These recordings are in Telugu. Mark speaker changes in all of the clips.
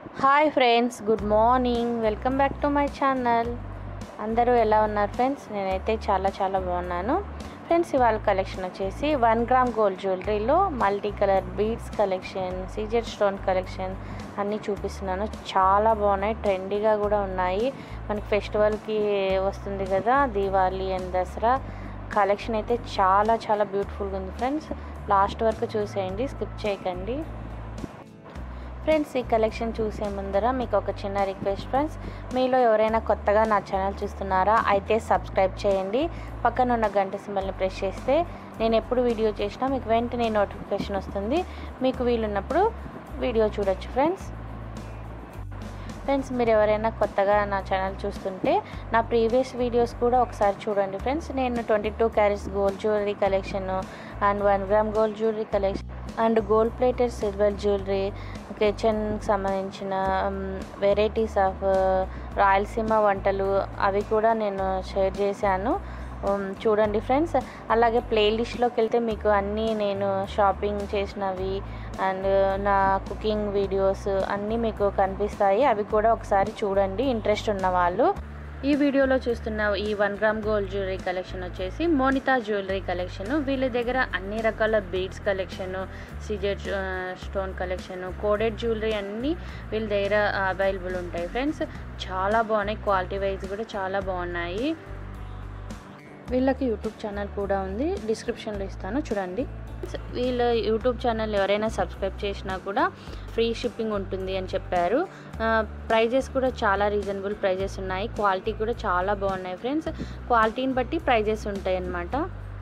Speaker 1: hi friends good morning welcome back to my channel అందరూ ఎలా ఉన్నారు ఫ్రెండ్స్ నేనైతే చాలా చాలా బాగున్నాను ఫ్రెండ్స్ ఇవాళ కలెక్షన్ వచ్చేసి వన్ గ్రామ్ గోల్డ్ జ్యువెలరీలో multi colour beads collection CZ stone collection అన్నీ చూపిస్తున్నాను చాలా బాగున్నాయి ట్రెండీగా కూడా ఉన్నాయి మనకి ఫెస్టివల్కి వస్తుంది కదా దీవాళీ అండ్ దసరా కలెక్షన్ అయితే చాలా చాలా బ్యూటిఫుల్గా ఉంది ఫ్రెండ్స్ లాస్ట్ వరకు చూసేయండి స్కిప్ చేయకండి ఫ్రెండ్స్ ఈ కలెక్షన్ చూసే ముందర మీకు ఒక చిన్న రిక్వెస్ట్ ఫ్రెండ్స్ మీలో ఎవరైనా కొత్తగా నా ఛానల్ చూస్తున్నారా అయితే సబ్స్క్రైబ్ చేయండి పక్కన ఉన్న గంట సింబల్ని ప్రెస్ చేస్తే నేను ఎప్పుడు వీడియో చేసినా మీకు వెంటనే నోటిఫికేషన్ వస్తుంది మీకు వీలున్నప్పుడు వీడియో చూడొచ్చు ఫ్రెండ్స్ ఫ్రెండ్స్ మీరు ఎవరైనా కొత్తగా నా ఛానల్ చూస్తుంటే నా ప్రీవియస్ వీడియోస్ కూడా ఒకసారి చూడండి ఫ్రెండ్స్ నేను twenty two carats gold jewellery collection and one gram gold jewellery collection and gold plated silver jewellery కిచెన్కి సంబంధించిన వెరైటీస్ ఆఫ్ రాయలసీమ వంటలు అవి కూడా నేను షేర్ చేశాను ఉమ్, చూడండి ఫ్రెండ్స్ అలాగే ప్లేలిస్ట్లోకి వెళ్తే మీకు అన్నీ నేను షాపింగ్ చేసినవి అండ్ నా కుకింగ్ వీడియోస్ అన్నీ మీకు కనిపిస్తాయి అవి కూడా ఒకసారి చూడండి ఇంట్రెస్ట్ ఉన్న వాళ్ళు ఈ వీడియోలో చూస్తున్న ఈ one gram gold jewellery collection వచ్చేసి మోనితా జ్యువెలరీ కలెక్షన్ వీళ్ళ దగ్గర అన్ని రకాల beads collection CZ stone collection coated jewellery అన్నీ వీళ్ళ దగ్గర అవైలబుల్ ఉంటాయి ఫ్రెండ్స్ చాలా బాగున్నాయి క్వాలిటీ వైజ్ కూడా చాలా బాగున్నాయి వీళ్ళకి యూట్యూబ్ ఛానల్ కూడా ఉంది డిస్క్రిప్షన్లో ఇస్తాను చూడండి వీళ్ళ యూట్యూబ్ ఛానల్ ఎవరైనా సబ్స్క్రైబ్ చేసినా కూడా ఫ్రీ షిప్పింగ్ ఉంటుంది అని చెప్పారు ప్రైజెస్ కూడా చాలా రీజనబుల్ ప్రైజెస్ ఉన్నాయి క్వాలిటీ కూడా చాలా బాగున్నాయి ఫ్రెండ్స్ క్వాలిటీని బట్టి ప్రైజెస్ ఉంటాయి అన్నమాట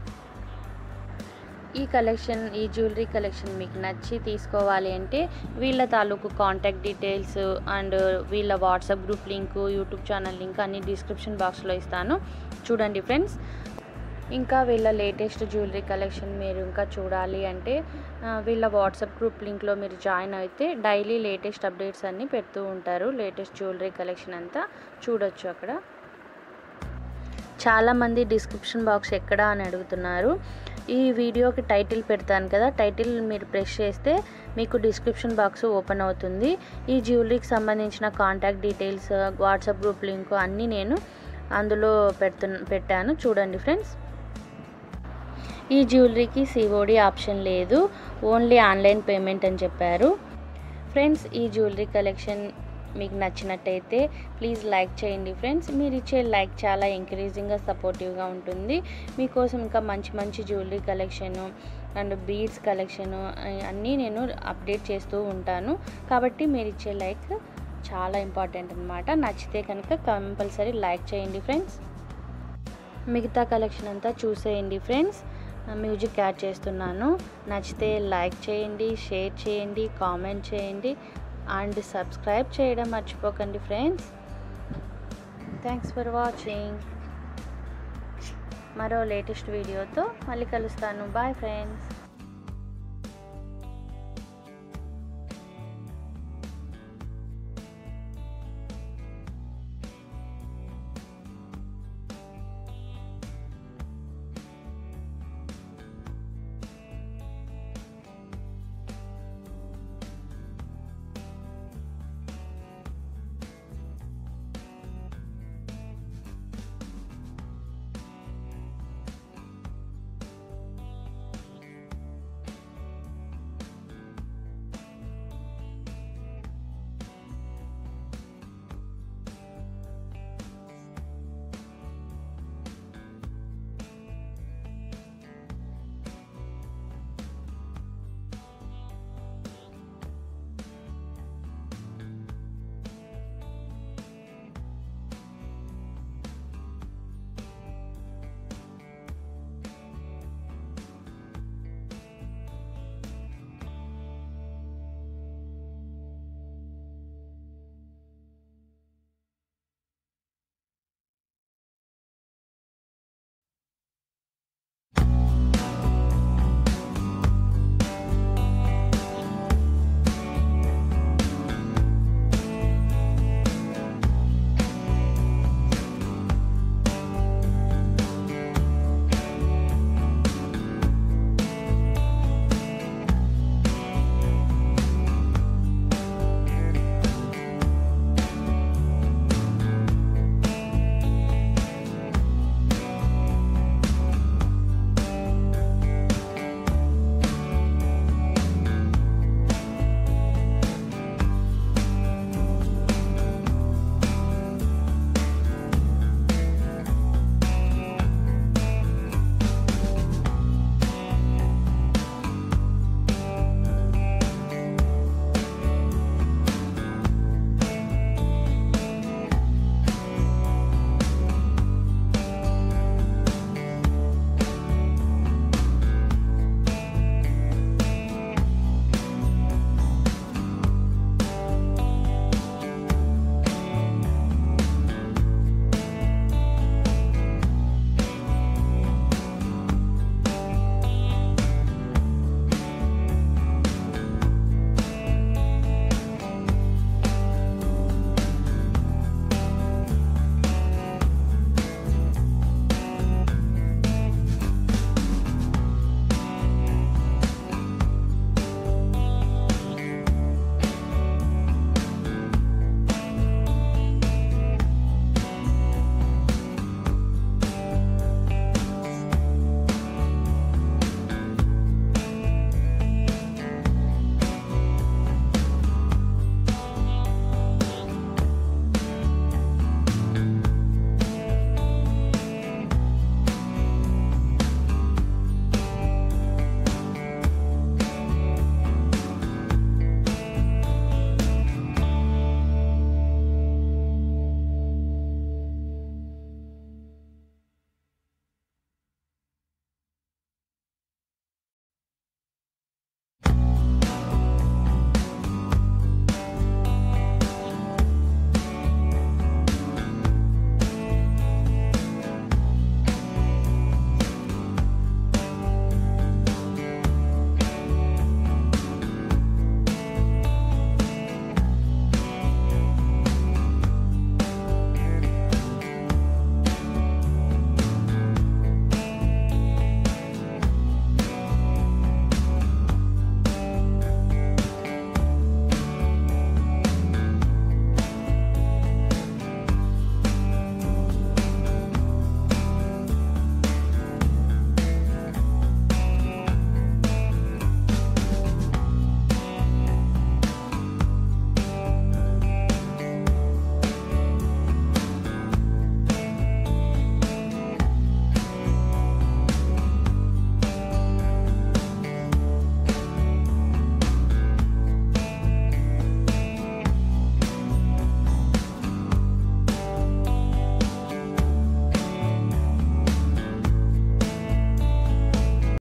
Speaker 1: ఈ కలెక్షన్ ఈ జ్యువెలరీ కలెక్షన్ మీకు నచ్చి తీసుకోవాలి అంటే వీళ్ళ తాలూకు కాంటాక్ట్ డీటెయిల్స్ అండ్ వీళ్ళ WhatsApp group link YouTube channel link అన్ని డిస్క్రిప్షన్ బాక్స్లో ఇస్తాను చూడండి ఫ్రెండ్స్ ఇంకా వీళ్ళ లేటెస్ట్ జ్యువెలరీ కలెక్షన్ మీరు ఇంకా చూడాలి అంటే ఆ, వీళ్ళ వాట్సాప్ గ్రూప్ లింక్లో మీరు జాయిన్ అయితే డైలీ లేటెస్ట్ అప్డేట్స్ అన్నీ పెడుతూ ఉంటారు లేటెస్ట్ జ్యువెలరీ కలెక్షన్ అంతా చూడొచ్చు అక్కడ చాలామంది డిస్క్రిప్షన్ బాక్స్ ఎక్కడ అని అడుగుతున్నారు ఈ వీడియోకి టైటిల్ పెడతాను కదా టైటిల్ మీరు ప్రెస్ చేస్తే మీకు డిస్క్రిప్షన్ బాక్స్ ఓపెన్ అవుతుంది ఈ జ్యువెలరీకి సంబంధించిన contact details WhatsApp group link అన్నీ నేను అందులో పెడుతు పెట్టాను చూడండి ఫ్రెండ్స్ ఈ జ్యువెలరీకి సిఓడి ఆప్షన్ లేదు ఓన్లీ ఆన్లైన్ పేమెంట్ అని చెప్పారు ఫ్రెండ్స్ ఈ జ్యువెలరీ కలెక్షన్ మీకు నచ్చినట్టయితే ప్లీజ్ లైక్ చేయండి ఫ్రెండ్స్ మీరు ఇచ్చే లైక్ చాలా ఎంకరేజింగ్గా సపోర్టివ్గా ఉంటుంది మీకోసం ఇంకా మంచి మంచి jewellery collection and beads collection అన్నీ నేను అప్డేట్ చేస్తూ ఉంటాను కాబట్టి మీరు ఇచ్చే లైక్ చాలా ఇంపార్టెంట్ అనమాట నచ్చితే కనుక కంపల్సరీ లైక్ చేయండి ఫ్రెండ్స్ మిగతా కలెక్షన్ అంతా చూసేయండి ఫ్రెండ్స్ మ్యూజిక్ యాడ్ చేస్తున్నాను నచ్చితే లైక్ చేయండి షేర్ చేయండి కామెంట్ చేయండి అండ్ సబ్స్క్రైబ్ చేయడం మర్చిపోకండి ఫ్రెండ్స్ థ్యాంక్స్ ఫర్ వాచింగ్ మరో లేటెస్ట్ వీడియోతో మళ్ళీ కలుస్తాను బాయ్ ఫ్రెండ్స్